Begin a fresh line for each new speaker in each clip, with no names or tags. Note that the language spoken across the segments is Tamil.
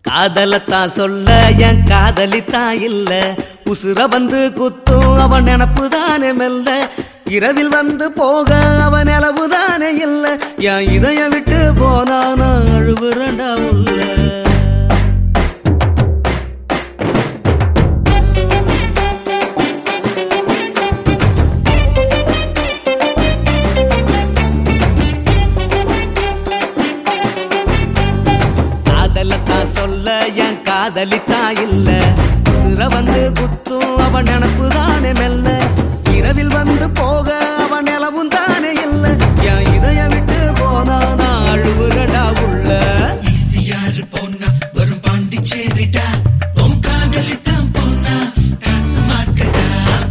காதலத்தான் சொல்ல என் காதலித்தான் இல்ல உசுர வந்து குத்தும் அவன் நினப்பு தானே மெல்ல இரவில் வந்து போக அவன் நிலவு தானே இல்ல என் இதய விட்டு போனா நான் அழுவுறண்டா உள்ள காதலத்தான் சொல்ல என் காதலித்தான் இல்ல உசுர வந்து குத்தும் அவன் நினப்பு தானே மெல்ல இரவில் வந்து போக அவன் நிலவும் தானே இல்ல என் இதய விட்டு போனா நான் அழுவுறடா உள்ள
ஈசியாரு பொண்ணா வரும் பாண்டிச்சேரிடா உன் காதலித்தான் பொண்ணா காசு மார்க்கெட்டா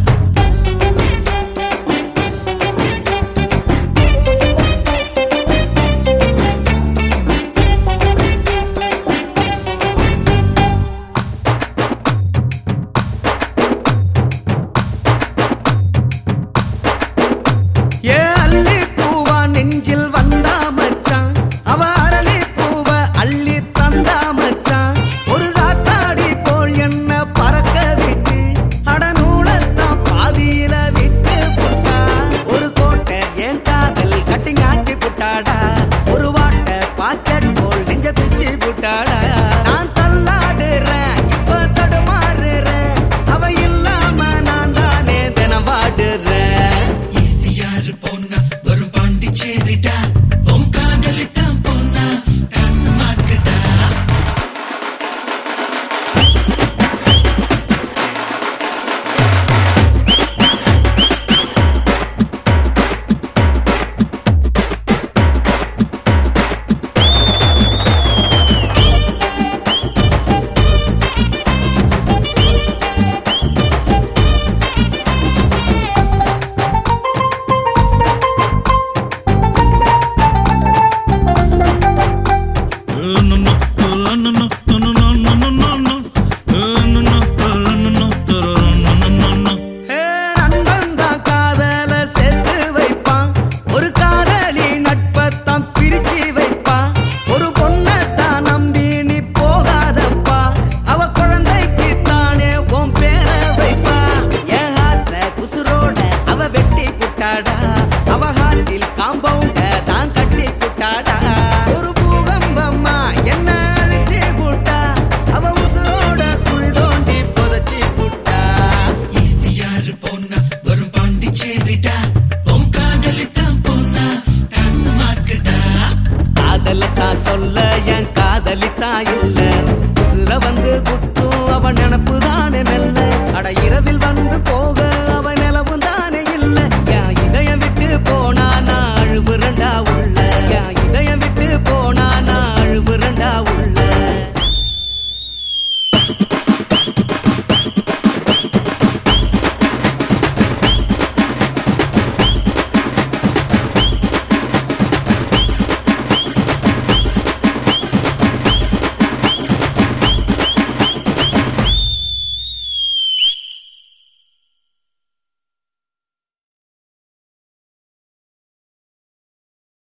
ஏ அள்ளி பூவா நெஞ்சில் வந்தா மச்சான் அவ அரளி பூவ அள்ளி தந்தா மச்சான் ஒரு காத்தாடி போல் என்ன பறக்க விட்டு அடநூலத்தான் பாதியில விட்டு புட்டா ஒரு கோட்டை என் காதல் கட்டிங்காக்கி புட்டாடா ஒரு வாட்டை பாக்கெட் போல் நெஞ்ச பிச்சு புட்டாடா நான் தள்ளாடுறேன் இப்ப தடுமாறுறேன் அவ இல்லாம நான் தானே தினம் வாடுறேன்
ஈசியாரு பொண்ணா வரும் பாண்டிச்சேரிடா உன் காதலித்தான் பொண்ணா காசு மார்க்கெட்டா
ஏ, நண்பன் தான் காதல சேர்த்து வைப்பான் ஒரு காதலி நட்பத்தான் பிரிச்சு வைப்பான் ஒரு பொண்ணத்தான் நம்பி நீ போகாதப்பா அவ குழந்தைக்கு தானே உன் பேர வைப்பா என் ஹார்ட்ல குசுரோட அவ வெட்டி புட்டாடா அவ ஹார்ட்டில் காம்பவுண்ட தான் கட்டி புட்டாடா ஒரு பூகம்பம்மா என்ன அழிச்சு புட்டா அவ உசுரோட குழி தோண்டி புதைச்சி புட்டா
ஈசியாரு பொண்ணா வரும் பாண்டிச்சேரிடா உன் காதலித்தான் பொண்ணா காசு மார்க்கெட்டா
காதலத்தான் சொல்ல என் காதலித்தான் இல்ல உசுர வந்து குத்தும் அவன் நினப்பு தானே மெல்ல அட இரவில் வந்து போக அவ